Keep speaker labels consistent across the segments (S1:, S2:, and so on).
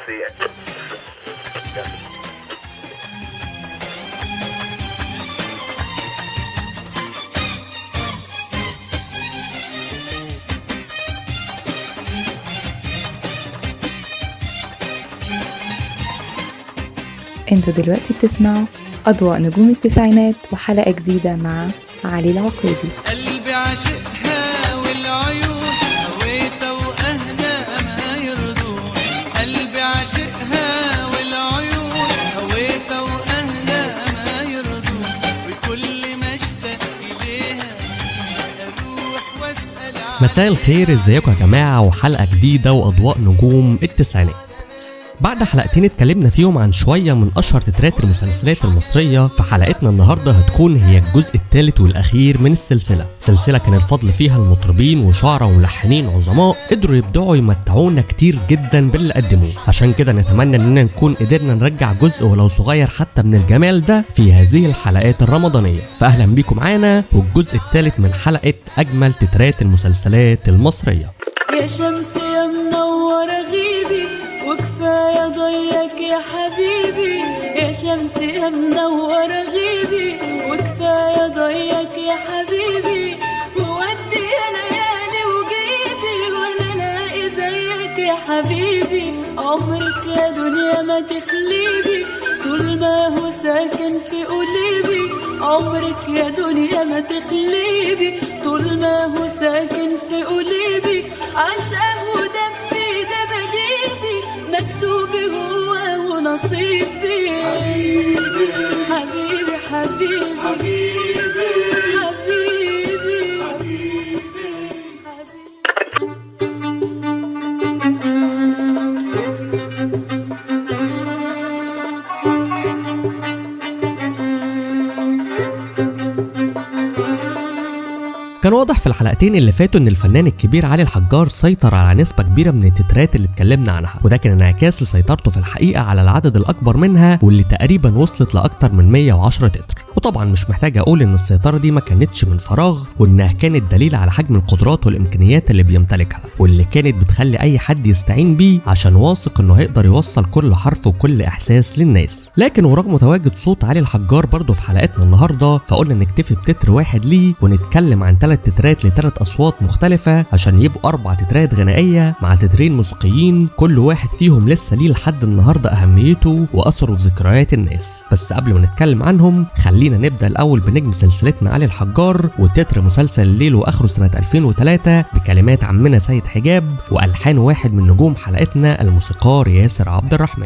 S1: شخصيات
S2: انتوا دلوقتي بتسمعوا أضواء نجوم التسعينات وحلقة جديدة مع علي العقيدي
S3: قلبي عاشقها والعيون هويتها واهلها ما يرضون قلبي عاشقها والعيون هويتها واهلها ما يرضون وكل ما اشتاق اليها اروح واسال عنها
S4: مساء الخير ازيكم يا جماعة وحلقة جديدة وأضواء نجوم التسعينات بعد حلقتين اتكلمنا فيهم عن شوية من أشهر تترات المسلسلات المصرية فحلقتنا النهاردة هتكون هي الجزء الثالث والأخير من السلسلة سلسلة كان الفضل فيها المطربين وشعراء وملحنين عظماء قدروا يبدعوا يمتعونا كتير جدا باللي قدموه عشان كده نتمنى اننا نكون قدرنا نرجع جزء ولو صغير حتى من الجمال ده في هذه الحلقات الرمضانية فأهلا بيكم معانا والجزء الثالث من حلقة أجمل تترات المسلسلات المصرية
S5: يا شمس يا منورة غيبي وكفاية ضيك يا حبيبي يا شمس يا منورة غيبي وكفاية ضيك يا حبيبي وودي يا ليالي وجيبي وانا الاقي زيك يا حبيبي عمرك يا دنيا ما تخليبي طول ما هو ساكن في قلبي عمرك يا دنيا ما تخليبي طول ما هو ساكن في قلبي عشقه ودم في دباديبي مكتوبي هو ونصيبي حبيبي حبيبي حبيبي حبيبي حبيبي
S4: كان واضح في الحلقتين اللي فاتوا ان الفنان الكبير علي الحجار سيطر على نسبة كبيرة من التترات اللي اتكلمنا عنها وده كان انعكاس لسيطرته في الحقيقة على العدد الأكبر منها واللي تقريبا وصلت لأكتر من 110 تتر وطبعا مش محتاج أقول إن السيطرة دي ما كانتش من فراغ وإنها كانت دليل على حجم القدرات والإمكانيات اللي بيمتلكها واللي كانت بتخلي أي حد يستعين بيه عشان واثق إنه هيقدر يوصل كل حرف وكل إحساس للناس لكن ورغم تواجد صوت علي الحجار برضه في حلقتنا النهارده فقلنا نكتفي بتتر واحد ليه ونتكلم عن ثلاث تترات لثلاث اصوات مختلفه عشان يبقوا اربع تترات غنائيه مع تترين موسيقيين كل واحد فيهم لسه ليه لحد النهارده اهميته واثره في ذكريات الناس بس قبل ما نتكلم عنهم خلينا نبدا الاول بنجم سلسلتنا علي الحجار وتتر مسلسل الليل واخره سنه 2003 بكلمات عمنا سيد حجاب والحان واحد من نجوم حلقتنا الموسيقار ياسر عبد الرحمن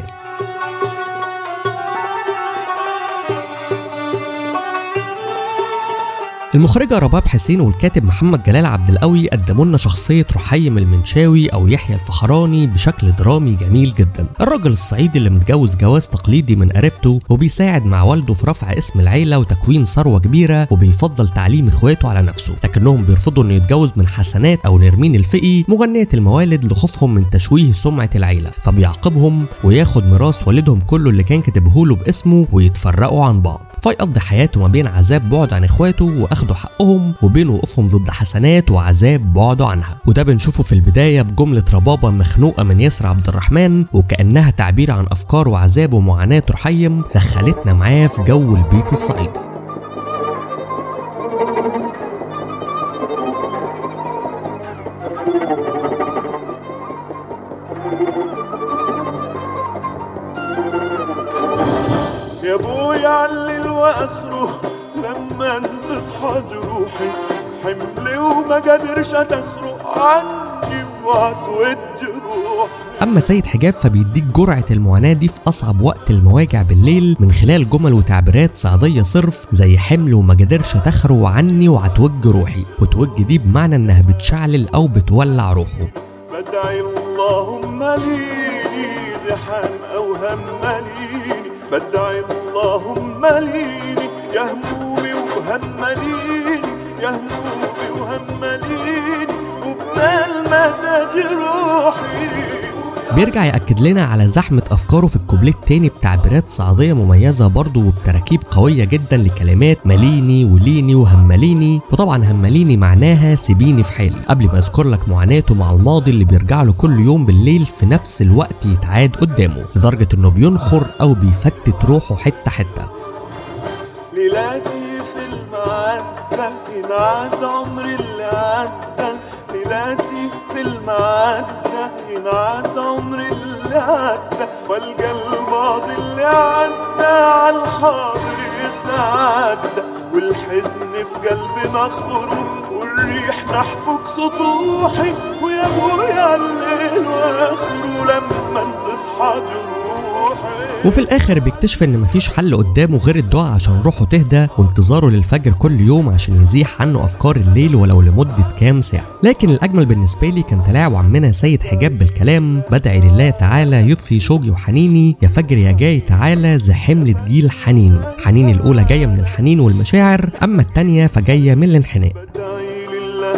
S4: المخرجة رباب حسين والكاتب محمد جلال عبد القوي قدموا لنا شخصية رحيم المنشاوي أو يحيى الفخراني بشكل درامي جميل جدا. الراجل الصعيدي اللي متجوز جواز تقليدي من قريبته وبيساعد مع والده في رفع اسم العيلة وتكوين ثروة كبيرة وبيفضل تعليم إخواته على نفسه، لكنهم بيرفضوا إنه يتجوز من حسنات أو نرمين الفقي مغنية الموالد لخوفهم من تشويه سمعة العيلة، فبيعاقبهم وياخد ميراث والدهم كله اللي كان كاتبه له باسمه ويتفرقوا عن بعض. فيقضي حياته ما بين عذاب بعد عن اخواته واخدوا حقهم وبين وقوفهم ضد حسنات وعذاب بعده عنها وده بنشوفه في البدايه بجمله ربابه مخنوقه من ياسر عبد الرحمن وكانها تعبير عن افكار وعذاب ومعاناه رحيم دخلتنا معاه في جو البيت الصعيدي
S6: يا ابويا علل واخره لما تصحى جروحي حملي وما قادرش تخرق عني وعتود جروحي
S4: اما سيد حجاب فبيديك جرعه المعاناه دي في اصعب وقت المواجع بالليل من خلال جمل وتعبيرات صعيديه صرف زي حمل وما قدرش تخرو عني وعتوج روحي وتوج دي بمعنى انها بتشعلل او بتولع روحه
S6: بدعي اللهم ليني زحام او هم ليني بدعي اللهم ليني يا همومي وهم ليني يا همومي وهم ليني وبدال ما تجي روحي
S4: بيرجع يأكد لنا على زحمة أفكاره في الكوبليه التاني بتعبيرات صعيدية مميزة برضه وبتراكيب قوية جدا لكلمات ماليني وليني وهمليني وطبعا همليني معناها سيبيني في حالي قبل ما يذكر لك معاناته مع الماضي اللي بيرجع له كل يوم بالليل في نفس الوقت يتعاد قدامه لدرجة انه بينخر او بيفتت روحه حتة حتة
S6: ليلاتي في المعدة ينعاد عمري اللي عدى ليلاتي في المعدة ينعاد عمري اللي عدى والقى الماضي اللي عدى على الحاضر يسعدى والحزن في قلبي نخره والريح نحفك سطوحي ويا ابويا الليل واخره لما تصحى جروحي
S4: وفي الاخر بيكتشف ان مفيش حل قدامه غير الدعاء عشان روحه تهدى وانتظاره للفجر كل يوم عشان يزيح عنه افكار الليل ولو لمده كام ساعه لكن الاجمل بالنسبه لي كان تلاعب عمنا سيد حجاب بالكلام بدعي لله تعالى يطفي شوقي وحنيني يا فجر يا جاي تعالى زي حمل تجيل حنيني حنيني الاولى جايه من الحنين والمشاعر اما التانيه فجايه من الانحناء
S6: بدعي لله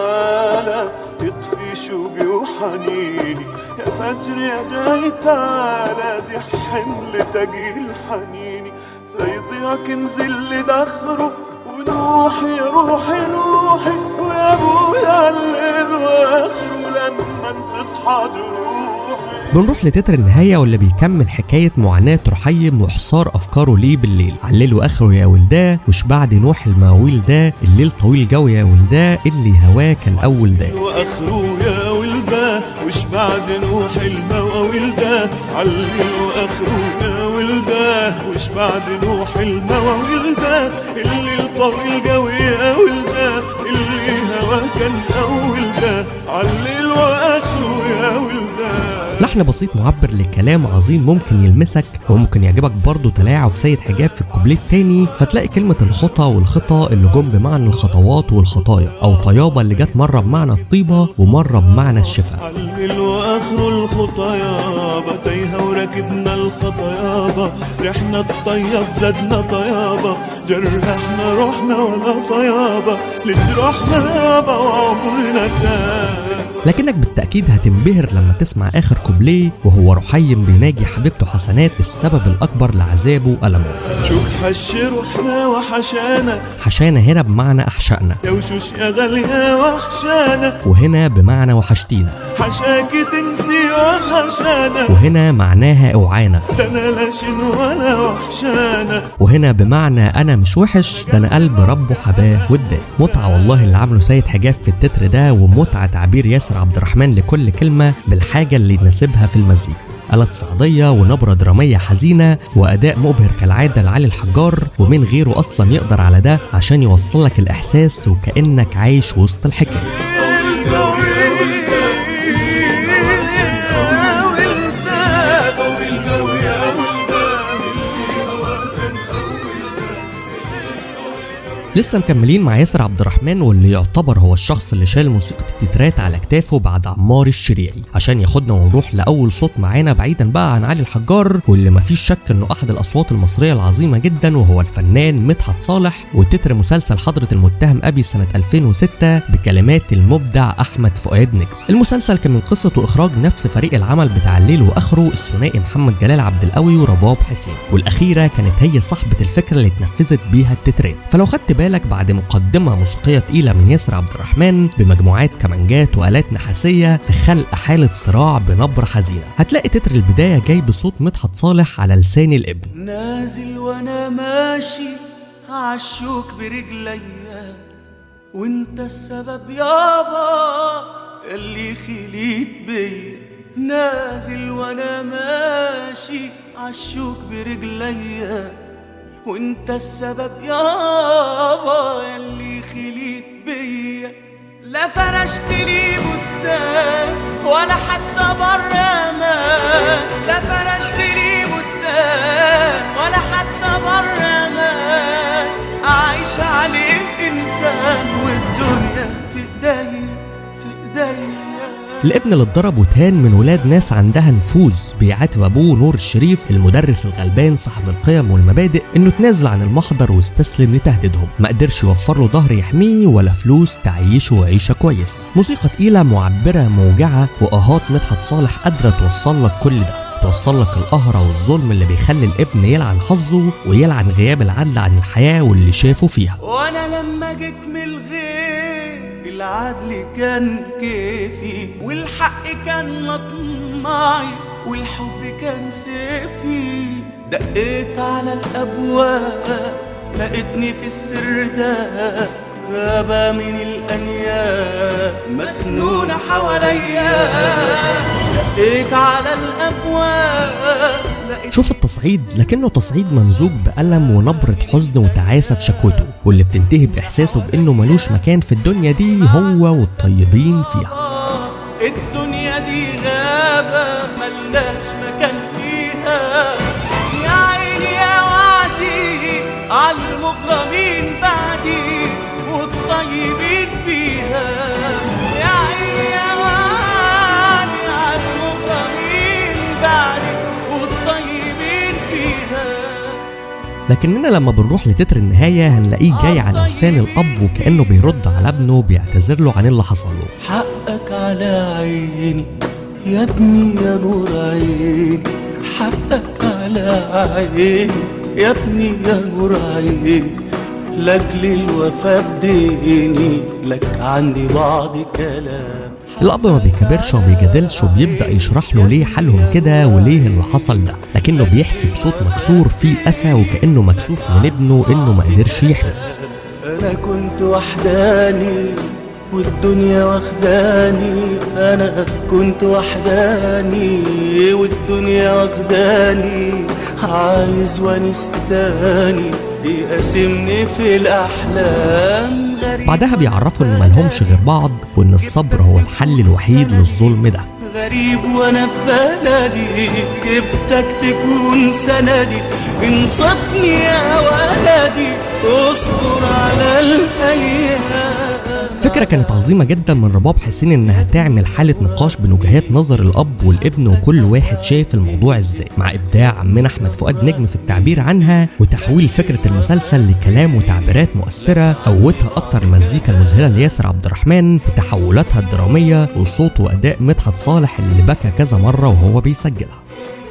S6: تعالى يطفي شوقي وحنيني يا فجر يا جاي تعالى زي حمل تقيل حنيني لا يضيع كنز اللي دخره ونوحي يا روحي نوحي ويا ابويا الليل واخره لما تصحى جروحي
S4: بنروح لتتر النهاية واللي بيكمل حكاية معاناة رحيم وحصار أفكاره ليه بالليل عليل وآخره يا ولداه وش بعد نوح المواويل ده الليل طويل جو يا ولداه اللي هواه كان أول ده
S6: واخره يا ولده وش بعد نوح المواويل ده علي واخره يا ولده وش بعد نوح المواويل ده اللي الطويل قوي يا ولده اللي هوا كان اول ده علي واخره يا ولده
S4: لحن بسيط معبر لكلام عظيم ممكن يلمسك وممكن يعجبك برضه تلاعب سيد حجاب في الكوبليه التاني فتلاقي كلمة الخطى والخطى اللي جم بمعنى الخطوات والخطايا أو طيابة اللي جت مرة بمعنى الطيبة ومرة بمعنى الشفاء
S6: علل واخر الخطايابة تايهة وركبنا الخطايابة رحنا الطيب زدنا طيابة جرحنا روحنا ولا طيابة لجروحنا يابا وعمرنا تاه
S4: لكنك بالتأكيد هتنبهر لما تسمع آخر كوبليه وهو رحيم بيناجي حبيبته حسنات السبب الأكبر لعذابه وألمه
S6: شوف حش روحنا وحشانا
S4: حشانا هنا بمعنى أحشائنا
S6: يا وشوش يا غالية وحشانا
S4: وهنا بمعنى وحشتينا
S6: حشاكي تنسي وحشانا
S4: وهنا معناها اوعانا
S6: ده انا لا شن ولا وحشانا
S4: وهنا بمعنى انا مش وحش ده انا قلب ربه حباه واداه متعه والله اللي عمله سيد حجاب في التتر ده ومتعه تعبير ياسر عبد الرحمن لكل كلمه بالحاجه اللي يناسبها في المزيكا آلات صعيدية ونبرة درامية حزينة وأداء مبهر كالعادة لعلي الحجار ومن غيره أصلا يقدر على ده عشان يوصل لك الإحساس وكأنك عايش وسط الحكاية لسه مكملين مع ياسر عبد الرحمن واللي يعتبر هو الشخص اللي شال موسيقى التترات على كتافه بعد عمار الشريعي عشان ياخدنا ونروح لاول صوت معانا بعيدا بقى عن علي الحجار واللي مفيش شك انه احد الاصوات المصريه العظيمه جدا وهو الفنان مدحت صالح وتتر مسلسل حضره المتهم ابي سنه 2006 بكلمات المبدع احمد فؤاد نجم المسلسل كان من قصه واخراج نفس فريق العمل بتاع الليل واخره الثنائي محمد جلال عبد القوي ورباب حسين والاخيره كانت هي صاحبه الفكره اللي اتنفذت بيها التترات فلو خدت بالك بعد مقدمه موسيقيه تقيله من ياسر عبد الرحمن بمجموعات كمانجات والات نحاسيه لخلق حاله صراع بنبره حزينه هتلاقي تتر البدايه جاي بصوت مدحت صالح على لسان الابن
S1: نازل وانا ماشي عالشوك برجليا وانت السبب يابا اللي خليت بيا نازل وانا ماشي عالشوك برجليا وانت السبب يابا اللي خليت بيا لا فرشت لي بستان ولا حتى بره ما لا فرشت لي بستان ولا حتى بره ما أعيش عليه إنسان والدنيا في إيديا في إيديا
S4: الابن اللي اتضرب وتهان من ولاد ناس عندها نفوذ بيعاتب ابوه نور الشريف المدرس الغلبان صاحب القيم والمبادئ انه تنازل عن المحضر واستسلم لتهديدهم ما قدرش يوفر له ظهر يحميه ولا فلوس تعيشه عيشه كويسه موسيقى تقيله معبره موجعه واهات مدحت صالح قادره توصل لك كل ده توصل لك القهرة والظلم اللي بيخلي الابن يلعن حظه ويلعن غياب العدل عن الحياة واللي شافه فيها
S1: وانا لما جيت من الغير العدل كان كيفي والحق كان مطمعي والحب كان سيفي دقيت على الابواب لقيتني في السر ده غابة من الأنياب مسنونة حواليا دقيت على الأبواب لقيت
S4: شوف التصعيد لكنه تصعيد ممزوج بألم ونبرة حزن وتعاسة في شكوته واللي بتنتهي بإحساسه بإنه ملوش مكان في الدنيا دي هو والطيبين فيها
S1: الدنيا دي غابة ملناش مكان فيها يا عيني يا وعدي على المغرمين بعدي والطيبين فيها يا عيني يا وعدي على المغرمين بعدي والطيبين فيها
S4: لكننا لما بنروح لتتر النهاية هنلاقيه جاي على لسان الأب وكأنه بيرد على ابنه بيعتذر له عن اللي حصل له
S1: حقك على عيني يا ابني يا نور عيني حقك على عيني يا ابني يا نور عيني لاجل الوفا بديني لك عندي بعض كلام
S4: الأب ما بيكبرش وما بيجادلش وبيبدأ يشرح له ليه حالهم كده وليه اللي حصل ده لكنه بيحكي بصوت مكسور فيه أسى وكأنه مكسوف من ابنه إنه ما قدرش يحمي
S1: انا كنت وحداني والدنيا واخداني انا كنت وحداني والدنيا واخداني عايز ونستاني يقاسمني في الاحلام غريب
S4: بعدها بيعرفوا إن ملهمش غير بعض وإن الصبر هو الحل الوحيد للظلم ده
S1: غريب وانا في بلدي جبتك تكون سندي انصفني يا ولدي اصبر على الايام
S4: فكرة كانت عظيمة جدا من رباب حسين انها تعمل حالة نقاش بين وجهات نظر الاب والابن وكل واحد شايف الموضوع ازاي مع ابداع من احمد فؤاد نجم في التعبير عنها وتحويل فكرة المسلسل لكلام وتعبيرات مؤثرة قوتها اكتر المزيكا المذهلة لياسر عبد الرحمن بتحولاتها الدرامية وصوت واداء مدحت صالح اللي بكى كذا مرة وهو بيسجلها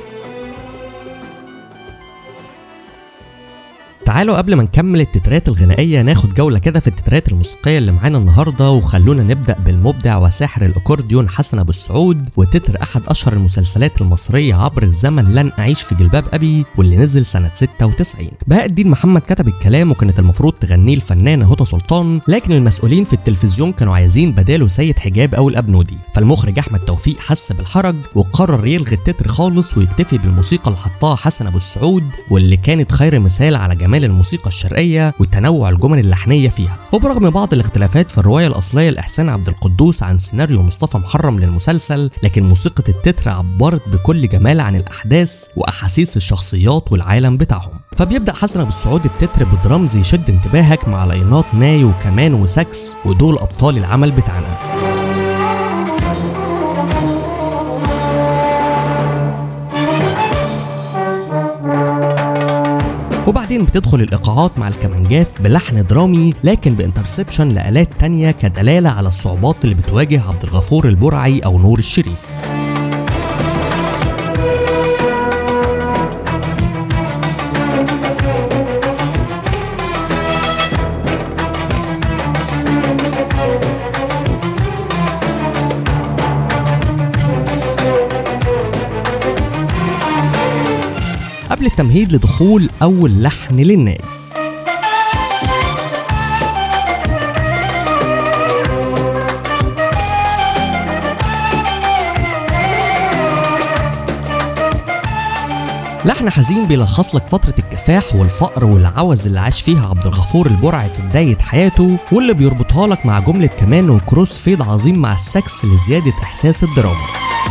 S4: تعالوا قبل ما نكمل التترات الغنائية ناخد جولة كده في التترات الموسيقية اللي معانا النهاردة وخلونا نبدأ بالمبدع وساحر الأكورديون حسن أبو السعود وتتر أحد أشهر المسلسلات المصرية عبر الزمن لن أعيش في جلباب أبي واللي نزل سنة 96 بهاء الدين محمد كتب الكلام وكانت المفروض تغنيه الفنانة هدى سلطان لكن المسؤولين في التلفزيون كانوا عايزين بداله سيد حجاب أو الأبنودي فالمخرج أحمد توفيق حس بالحرج وقرر يلغي التتر خالص ويكتفي بالموسيقى اللي حطها حسن أبو السعود واللي كانت خير مثال على جمال الموسيقى الشرقية وتنوع الجمل اللحنية فيها وبرغم بعض الاختلافات في الرواية الأصلية لإحسان عبد القدوس عن سيناريو مصطفى محرم للمسلسل لكن موسيقى التتر عبرت بكل جمال عن الأحداث وأحاسيس الشخصيات والعالم بتاعهم فبيبدأ حسن أبو السعود التتر بدرامز يشد انتباهك مع لاينات ناي وكمان وساكس ودول أبطال العمل بتاعنا وبعدين بتدخل الإيقاعات مع الكمانجات بلحن درامي لكن بانترسبشن لآلات تانية كدلالة على الصعوبات اللي بتواجه عبد الغفور البرعي أو نور الشريف قبل التمهيد لدخول أول لحن للناي لحن حزين بيلخص لك فترة الكفاح والفقر والعوز اللي عاش فيها عبد الغفور البرعي في بداية حياته واللي بيربطها لك مع جملة كمان وكروس فيد عظيم مع السكس لزيادة إحساس الدراما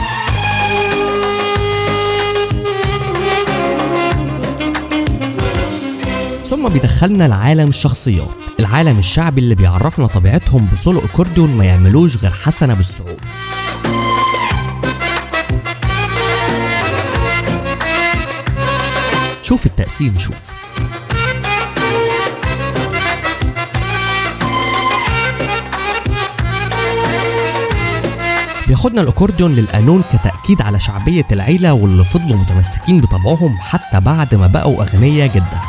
S4: ثم بيدخلنا لعالم الشخصيات العالم الشعبي اللي بيعرفنا طبيعتهم بسولو اكورديون ما يعملوش غير حسن ابو السعود شوف التقسيم شوف بياخدنا الاكورديون للقانون كتاكيد على شعبيه العيله واللي فضلوا متمسكين بطبعهم حتى بعد ما بقوا اغنياء جدا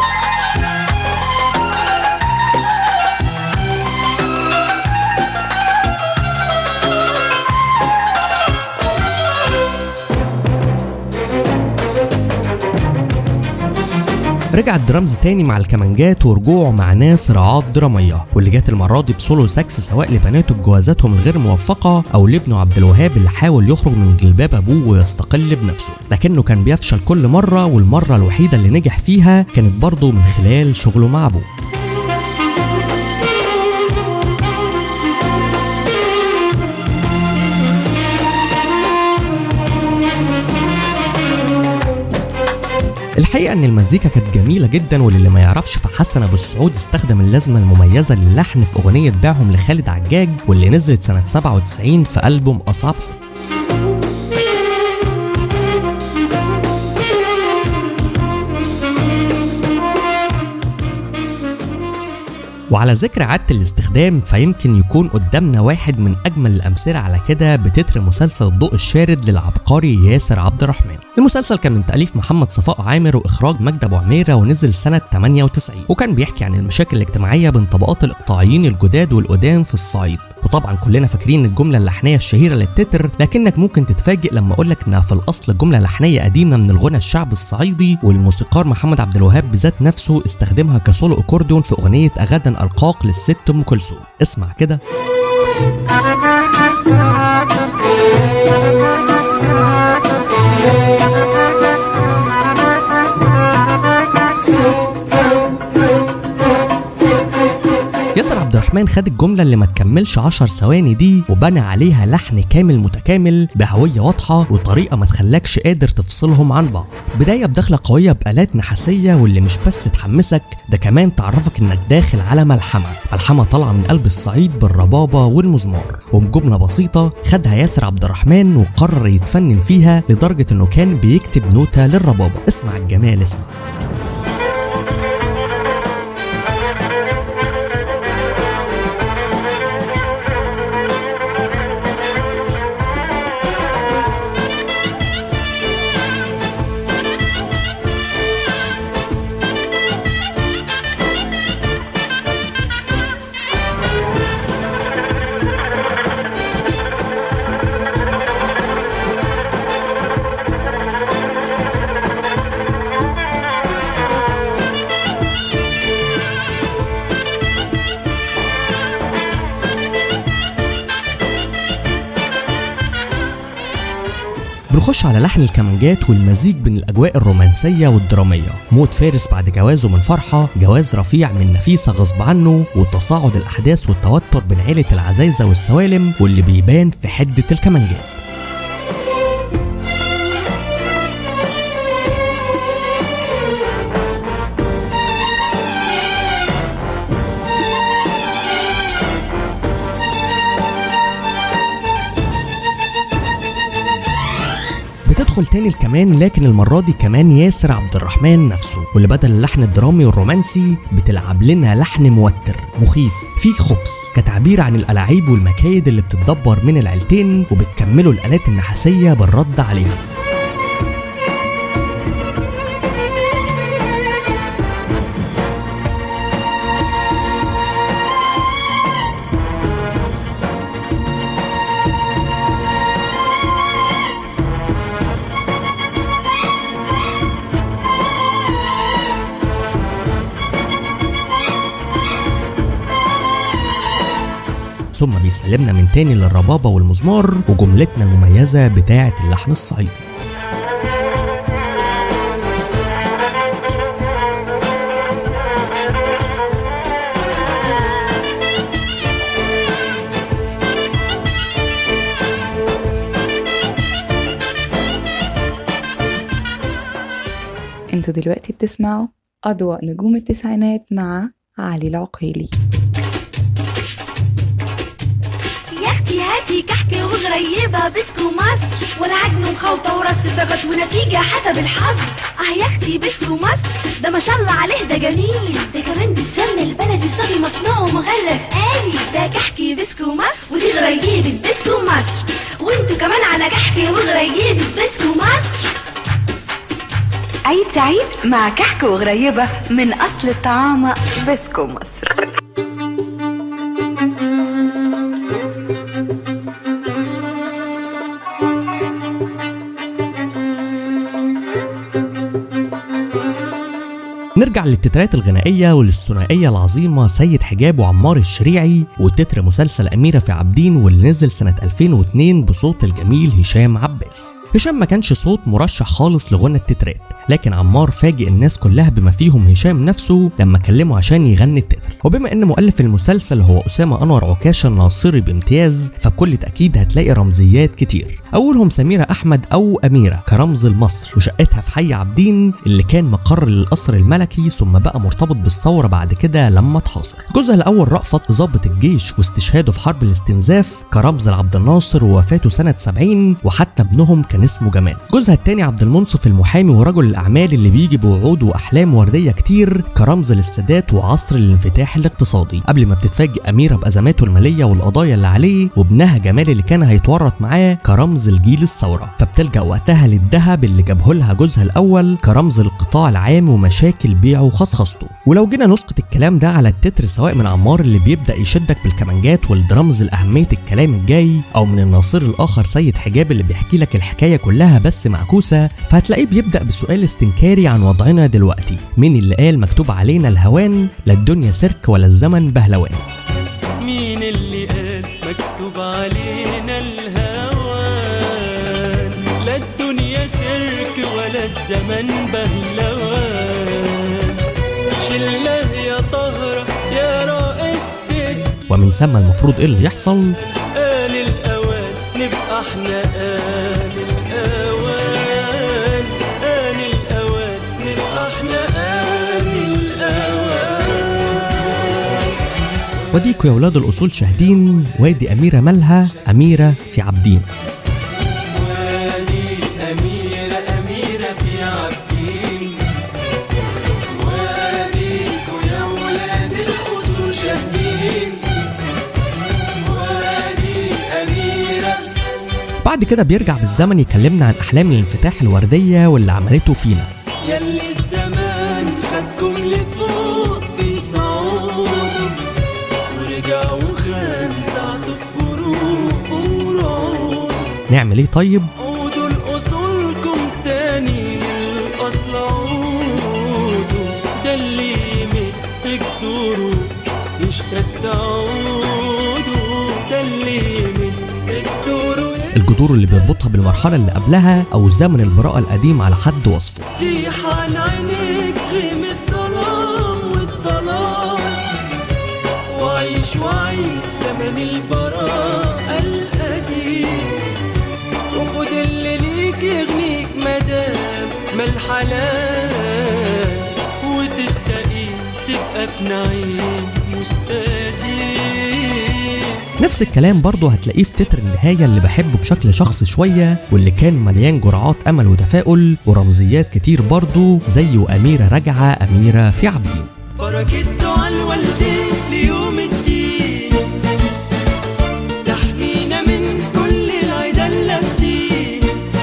S4: رجع الدرامز تاني مع الكمانجات ورجوعه مع ناس رعاة درامية واللي جات المرة دي بسولو ساكس سواء لبناته بجوازاتهم الغير موفقة أو لابنه عبد الوهاب اللي حاول يخرج من جلباب أبوه ويستقل بنفسه لكنه كان بيفشل كل مرة والمرة الوحيدة اللي نجح فيها كانت برضه من خلال شغله مع أبوه الحقيقة إن المزيكا كانت جميلة جدا واللي ما يعرفش فحسن أبو السعود استخدم اللازمة المميزة للحن في أغنية باعهم لخالد عجاج واللي نزلت سنة 97 في ألبوم أصعب حب وعلى ذكر عادة الاستخدام فيمكن يكون قدامنا واحد من أجمل الأمثلة على كده بتتر مسلسل الضوء الشارد للعبقري ياسر عبد الرحمن. المسلسل كان من تأليف محمد صفاء عامر وإخراج مجدي أبو عميرة ونزل سنة 98 وكان بيحكي عن المشاكل الاجتماعية بين طبقات الإقطاعيين الجداد والقدام في الصعيد. وطبعا كلنا فاكرين الجمله اللحنيه الشهيره للتتر لكنك ممكن تتفاجئ لما اقول لك انها في الاصل جمله لحنيه قديمه من الغنى الشعبي الصعيدي والموسيقار محمد عبد الوهاب بذات نفسه استخدمها كسولو اكورديون في اغنيه غدا القاك للست ام كلثوم اسمع كده ياسر عبد الرحمن خد الجملة اللي ما تكملش 10 ثواني دي وبنى عليها لحن كامل متكامل بهوية واضحة وطريقة ما تخلكش قادر تفصلهم عن بعض بداية بدخلة قوية بآلات نحاسية واللي مش بس تحمسك ده كمان تعرفك انك داخل على ملحمة ملحمة طالعة من قلب الصعيد بالربابة والمزمار وبجملة بسيطة خدها ياسر عبد الرحمن وقرر يتفنن فيها لدرجة انه كان بيكتب نوتة للربابة اسمع الجمال اسمع بنخش على لحن الكمانجات والمزيج بين الاجواء الرومانسيه والدراميه موت فارس بعد جوازه من فرحه جواز رفيع من نفيسه غصب عنه وتصاعد الاحداث والتوتر بين عيله العزايزه والسوالم واللي بيبان في حده الكمانجات بتدخل تاني الكمان لكن المرة دي كمان ياسر عبد الرحمن نفسه واللي بدل اللحن الدرامي والرومانسي بتلعب لنا لحن موتر مخيف فيه خبز كتعبير عن الألاعيب والمكايد اللي بتتدبر من العيلتين وبتكملوا الآلات النحاسية بالرد عليها ثم بيسلمنا من تاني للربابة والمزمار وجملتنا المميزة بتاعة اللحن الصعيدي
S2: انتوا دلوقتي بتسمعوا أضواء نجوم التسعينات مع علي العقيلي
S7: يا اختي هاتي كحك وغرام غريبة بسكو مصر ولا عجن وخلطة ورص سكت ونتيجة حسب الحظ اه يا اختي بسكو مصر ده ما شاء الله عليه ده جميل ده كمان بالسمن البلدي الصافي مصنوع ومغلف آلي ده كحكي بسكو مصر ودي غريبة بسكو مصر وانتوا كمان على كحكي وغريبة بسكو مصر
S8: عيد سعيد مع كحك وغريبة من أصل الطعام بسكو مصر
S4: نرجع للتترات الغنائية وللثنائية العظيمة سيد حجاب وعمار الشريعي وتتر مسلسل أميرة في عابدين واللي نزل سنة 2002 بصوت الجميل هشام عباس هشام ما كانش صوت مرشح خالص لغنى التترات لكن عمار فاجئ الناس كلها بما فيهم هشام نفسه لما كلمه عشان يغني التتر وبما ان مؤلف المسلسل هو اسامه انور عكاشه الناصري بامتياز فبكل تاكيد هتلاقي رمزيات كتير اولهم سميره احمد او اميره كرمز لمصر وشقتها في حي عابدين اللي كان مقر للقصر الملكي ثم بقى مرتبط بالثوره بعد كده لما اتحاصر جوزها الاول رأفت ضابط الجيش واستشهاده في حرب الاستنزاف كرمز لعبد الناصر ووفاته سنه 70 وحتى ابنهم كان اسمه جمال جوزها التاني عبد المنصف المحامي ورجل الاعمال اللي بيجي بوعود واحلام ورديه كتير كرمز للسادات وعصر الانفتاح الاقتصادي قبل ما بتتفاجئ اميره بازماته الماليه والقضايا اللي عليه وابنها جمال اللي كان هيتورط معاه كرمز لجيل الثوره فبتلجا وقتها للذهب اللي جابه لها جوزها الاول كرمز للقطاع العام ومشاكل بيعه وخصخصته ولو جينا نسقط الكلام ده على التتر سواء من عمار اللي بيبدا يشدك بالكمانجات والدرامز لاهميه الكلام الجاي او من الناصر الاخر سيد حجاب اللي بيحكي لك الحكايه كلها بس معكوسه فهتلاقيه بيبدا بسؤال استنكاري عن وضعنا دلوقتي مين اللي قال مكتوب علينا الهوان لا الدنيا سيرك ولا الزمن بهلوان
S1: مين اللي قال مكتوب علينا الهوان لا الدنيا سيرك ولا الزمن بهلوان شله يا طهرة يا رائستك
S4: ومن ثم المفروض ايه اللي يحصل
S1: آل الأوان نبقى احنا آل الأوان آل الأوان نبقى احنا آل الأوان
S4: وديكوا يا ولاد الاصول شاهدين وادي اميره مالها اميره في عابدين
S1: وادي أميرة أميرة في عابدين واديكوا يا ولاد الأصول شاهدين وادي أميرة
S4: بعد كده بيرجع بالزمن يكلمنا عن احلام الانفتاح الورديه واللي عملته فينا
S1: يلي الزمان خدكم لفوق في صعود ورجع وخان تحت في بروق ورعود
S4: نعمل ايه طيب
S1: عودوا لأصولكم تاني للأصل عودوا ده اللي يمد جدوره يشتد عودوا ده اللي يمد جدوره
S4: الجذور اللي بيربطها بالمرحله اللي قبلها او زمن البراءه القديم على حد وصفه
S1: زيح عن عينيك غيم الظلام والظلام وعيش وعيد زمن البراءة القديم وخد اللي ليك يغنيك مدام ما الحلال وتستقيم تبقى في نعيم مستديم
S4: نفس الكلام برضه هتلاقيه في تتر النهاية اللي بحبه بشكل شخصي شوية واللي كان مليان جرعات أمل وتفاؤل ورمزيات كتير برضه زي وأميرة راجعة أميرة في عابدين
S1: بركة دعاء الوالدين ليوم الدين تحمينا من كل العدا اللابدين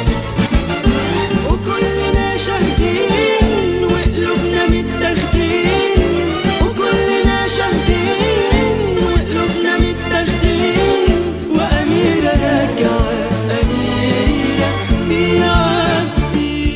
S1: وكلنا شاهدين وقلوبنا متاخدين وكلنا شاهدين وقلوبنا متاخدين وأميرة راجعة أميرة في عابدين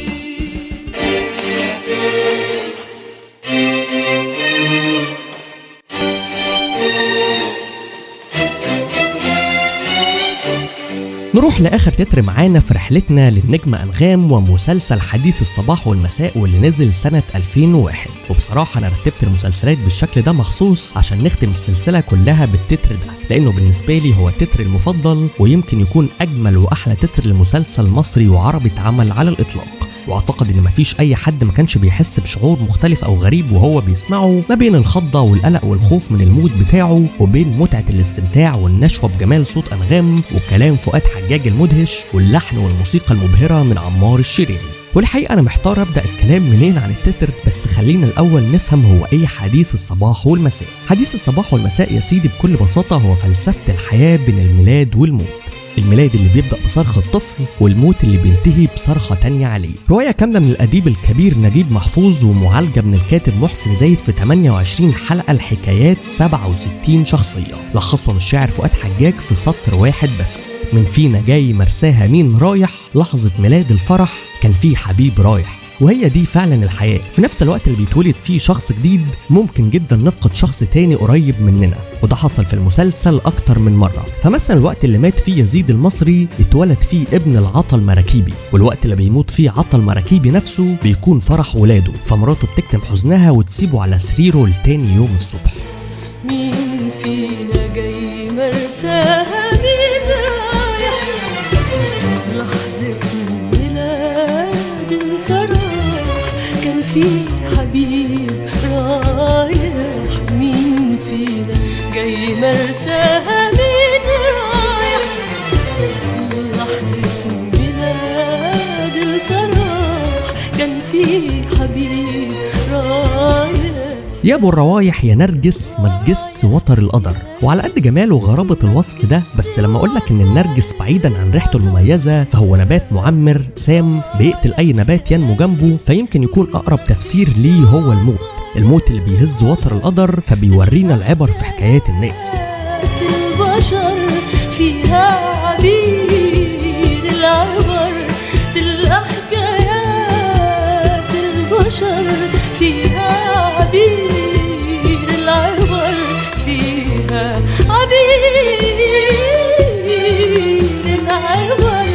S4: نروح لآخر تتر معانا في رحلتنا للنجمة أنغام ومسلسل حديث الصباح والمساء واللي نزل سنة 2001 وبصراحة أنا رتبت المسلسلات بالشكل ده مخصوص عشان نختم السلسلة كلها بالتتر ده لأنه بالنسبة لي هو التتر المفضل ويمكن يكون أجمل وأحلى تتر لمسلسل مصري وعربي اتعمل على الإطلاق واعتقد ان مفيش اي حد ما كانش بيحس بشعور مختلف او غريب وهو بيسمعه ما بين الخضه والقلق والخوف من المود بتاعه وبين متعه الاستمتاع والنشوه بجمال صوت انغام وكلام فؤاد حجاج المدهش واللحن والموسيقى المبهره من عمار الشريري والحقيقه انا محتار ابدا الكلام منين عن التتر بس خلينا الاول نفهم هو ايه حديث الصباح والمساء حديث الصباح والمساء يا سيدي بكل بساطه هو فلسفه الحياه بين الميلاد والموت الميلاد اللي بيبدأ بصرخة طفل والموت اللي بينتهي بصرخة تانية عليه رواية كاملة من الأديب الكبير نجيب محفوظ ومعالجة من الكاتب محسن زايد في 28 حلقة الحكايات 67 شخصية لخصهم الشاعر فؤاد حجاج في سطر واحد بس من فينا جاي مرساها مين رايح لحظة ميلاد الفرح كان في حبيب رايح وهي دي فعلا الحياة في نفس الوقت اللي بيتولد فيه شخص جديد ممكن جدا نفقد شخص تاني قريب مننا وده حصل في المسلسل أكتر من مرة فمثلا الوقت اللي مات فيه يزيد المصري اتولد فيه ابن العطا المراكيبي والوقت اللي بيموت فيه عطا المراكيبي نفسه بيكون فرح ولاده فمراته بتكتم حزنها وتسيبه على سريره لتاني يوم الصبح
S1: مين فينا جاي مرساها مين رايح لحظة ميلاد الفرح كان في حبيب رايح مين فينا جاي مرساها مين رايح لحظة ميلاد الفرح كان في حبيب رايح
S4: يا ابو الروايح يا نرجس ما تجس وتر القدر وعلى قد جماله وغرابة الوصف ده بس لما اقول لك ان النرجس بعيدا عن ريحته المميزة فهو نبات معمر سام بيقتل اي نبات ينمو جنبه فيمكن يكون اقرب تفسير ليه هو الموت الموت اللي بيهز وتر القدر فبيورينا العبر في حكايات الناس
S1: البشر فيها عبير العبر تلقى حكايات البشر فيها عبير العبر فيها عبير العبر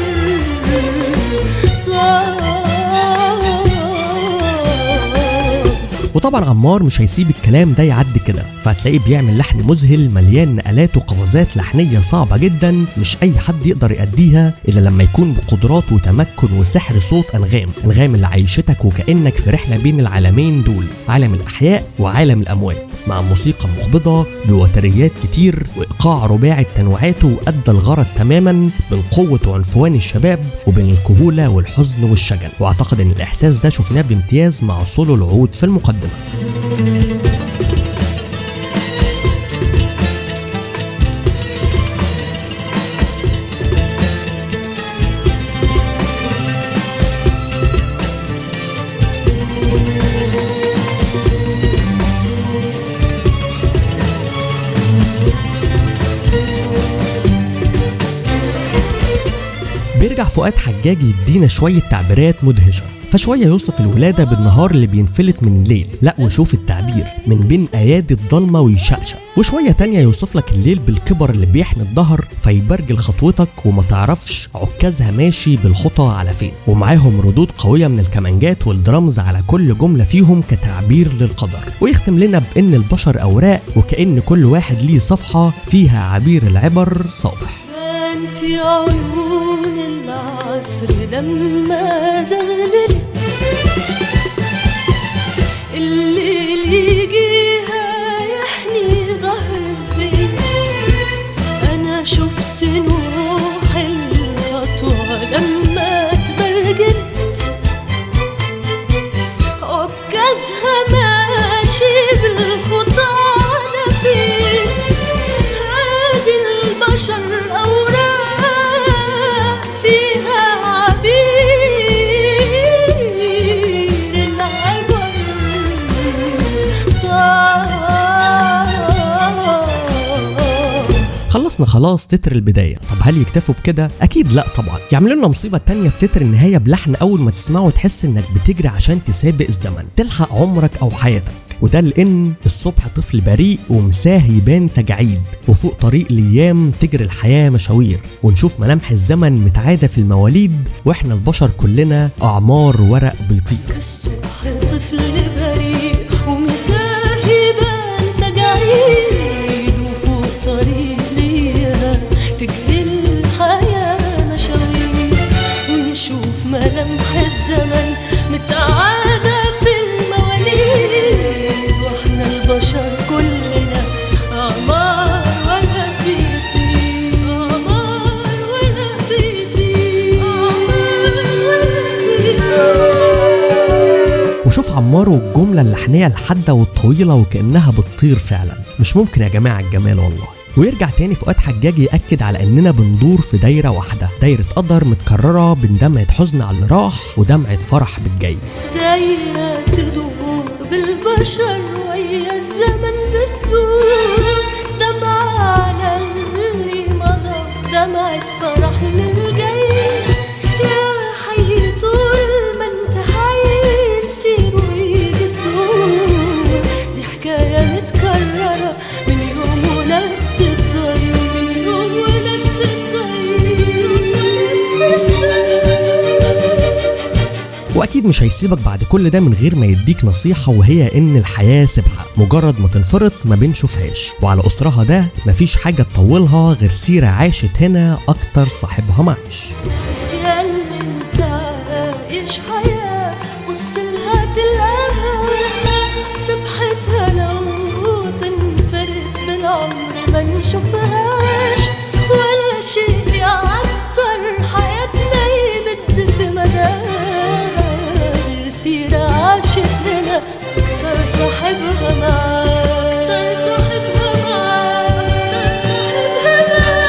S1: صار
S4: وطبعا عمار مش هيسيب الكلام ده يعدي كده فهتلاقيه بيعمل لحن مذهل مليان نقلات وقفزات لحنيه صعبه جدا مش اي حد يقدر يأديها الا لما يكون بقدرات وتمكن وسحر صوت انغام انغام اللي عيشتك وكانك في رحله بين العالمين دول عالم الاحياء وعالم الاموات مع موسيقى مخبضه بوتريات كتير وايقاع رباعي تنوعاته ادى الغرض تماما بين قوه وعنفوان الشباب وبين الكهوله والحزن والشجن واعتقد ان الاحساس ده شفناه بامتياز مع سولو العود في المقدمه بيرجع فؤاد حجاج يدينا شوية تعبيرات مدهشة فشوية يوصف الولادة بالنهار اللي بينفلت من الليل لا وشوف التعبير من بين أيادي الضلمة ويشقشق وشوية تانية يوصف لك الليل بالكبر اللي بيحني الظهر فيبرجل خطوتك وما تعرفش عكازها ماشي بالخطى على فين ومعاهم ردود قوية من الكمانجات والدرامز على كل جملة فيهم كتعبير للقدر ويختم لنا بإن البشر أوراق وكأن كل واحد ليه صفحة فيها عبير العبر صابح
S1: كان في عيون العصر لما زغللت الليل يجيها يحني ظهر الزين انا شفت نوح الخطوة لما تبرجلت عكازها ماشي بالخطى على فين هادي البشر أوراق فيها عبير العبر صار
S4: خلصنا خلاص تتر البداية طب هل يكتفوا بكده؟ أكيد لا طبعا يعملوا لنا مصيبة تانية في تتر النهاية بلحن أول ما تسمعه تحس إنك بتجري عشان تسابق الزمن تلحق عمرك أو حياتك وده لأن الصبح طفل بريء ومساه يبان تجاعيد وفوق طريق الأيام تجري الحياة مشاوير ونشوف ملامح الزمن متعادة في المواليد وإحنا البشر كلنا أعمار ورق بيطير
S1: الصبح طفل بريء ومساه يبان تجاعيد وفوق طريق ليها تجري الحياة مشاوير ونشوف ملامح الزمن
S4: عمار والجملة اللحنية الحادة والطويلة وكأنها بتطير فعلا مش ممكن يا جماعة الجمال والله ويرجع تاني فؤاد حجاج يأكد على إننا بندور في دايرة واحدة دايرة قدر متكررة بين دمعة حزن على اللي راح ودمعة فرح بالجاي
S9: دايرة تدور بالبشر ويا الزمن بتدور دمعة على اللي مضى دمعة فرح للجاي يا حي طول ما انت حي بصير ويجي الدور دي حكاية متكررة من يوم ولدت الضي من يوم ولدت الضي
S4: واكيد مش هيسيبك بعد كل ده من غير ما يديك نصيحه وهي ان الحياه سبحه مجرد ما تنفرط ما بنشوفهاش وعلى اسرها ده مفيش حاجه تطولها غير سيره عاشت هنا اكتر صاحبها معش
S9: يا اللي انت عايش حياة بص لها تلاقيها سبحتها لو تنفرد بالعمر ما نشوفهاش ولا شيء يعطر حياتنا يمد في مداها غير سيرة عاشت هنا أكتر صاحبها معاه أكتر صاحبها معاه أكتر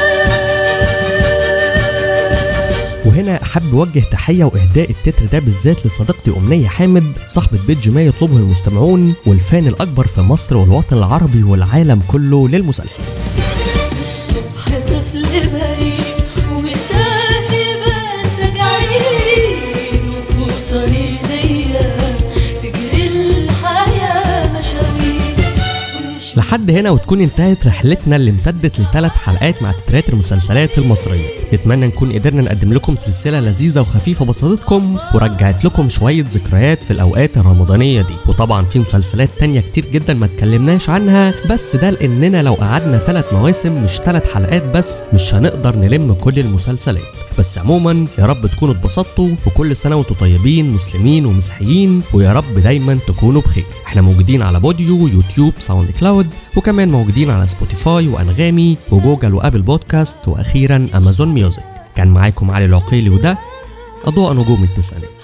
S9: صاحبها معاه
S4: وهنا احب اوجه تحيه واهداء التتر ده بالذات لصديقتي امنيه حامد صاحبه بيج ما يطلبه المستمعون والفان الاكبر في مصر والوطن العربي والعالم كله للمسلسل
S9: الصبح طفل بريء ومساهي بنتج عيد وفوق طريقية تجري الحياة مشاوير ونشوف
S4: لحد هنا وتكون انتهت رحلتنا اللي امتدت لثلاث حلقات مع تترات المسلسلات المصرية نتمنى نكون قدرنا نقدم لكم سلسلة لذيذة وخفيفة بسطتكم ورجعت لكم شوية ذكريات في الأوقات الرمضانية دي وطبعا في مسلسلات تانية كتير جدا ما اتكلمناش عنها بس ده لأننا لو قعدنا ثلاث مواسم مش ثلاث حلقات بس مش هنقدر نلم كل المسلسلات بس عموما يا رب تكونوا اتبسطتوا وكل سنه وانتم طيبين مسلمين ومسيحيين ويا رب دايما تكونوا بخير احنا موجودين على بوديو ويوتيوب ساوند كلاود وكمان موجودين على سبوتيفاي وانغامي وجوجل وابل بودكاست واخيرا امازون ميوزك كان معاكم علي العقيلي وده اضواء نجوم التسعينات